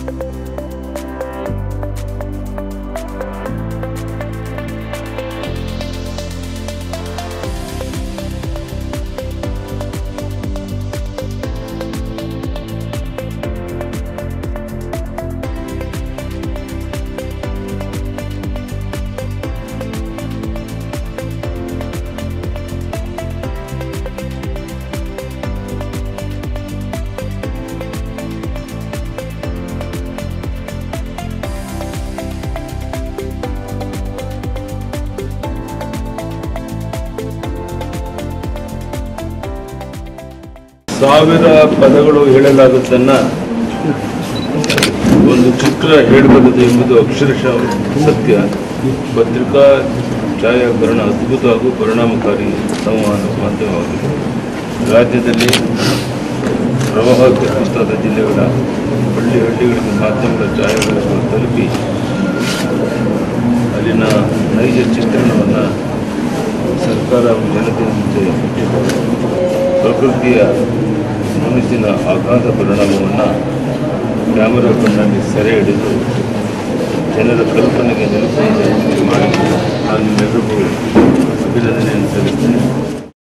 ಸಾವಿರ ಪದಗಳು ಹೇಳಲಾಗುತ್ತನ್ನ ಒಂದು ಚಿತ್ರ ಹೇಳಬಲ್ಲದು ಎಂಬುದು ಅಕ್ಷರಶಃ ಸತ್ಯ ಪತ್ರಿಕಾ ಛಾಯಾಗ್ರಹಣ ಅದ್ಭುತ ಹಾಗೂ ಪರಿಣಾಮಕಾರಿ ಸಂವಹನ ಮಾಧ್ಯಮವಾಗಿದೆ ರಾಜ್ಯದಲ್ಲಿ ಪ್ರವಾಹ ಗ್ರಸ್ತದ ಜಿಲ್ಲೆಗಳ ಹಳ್ಳಿ ಹಳ್ಳಿಗಳಿಗೆ ಮಾಧ್ಯಮಗಳ ಛಾಯಾಗ್ರಹಗಳು ತಲುಪಿ ಅಲ್ಲಿನ ನೈಜ ಚಿತ್ರಣವನ್ನು ಸರ್ಕಾರ ಜನತೆಯ ಮುಂದೆ ಇಟ್ಟಿದೆ. ಪ್ರಕೃತಿಯ ಮನಸ್ಸಿನ ಆಘಾತ ಪರಿಣಾಮವನ್ನು ಕ್ಯಾಮರಾ ಕಣ್ಣಲ್ಲಿ ಸೆರೆ ಹಿಡಿದು ಜನರ ಕಲ್ಪನೆಗೆ ನಿರೂಪಣೆ ಮಾಡಿ ನಾನು ನಿಮ್ಮೆಲ್ಲರಿಗೂ ಅಭಿನಂದನೆಯನ್ನು ಸಲ್ಲಿಸ್ತೇನೆ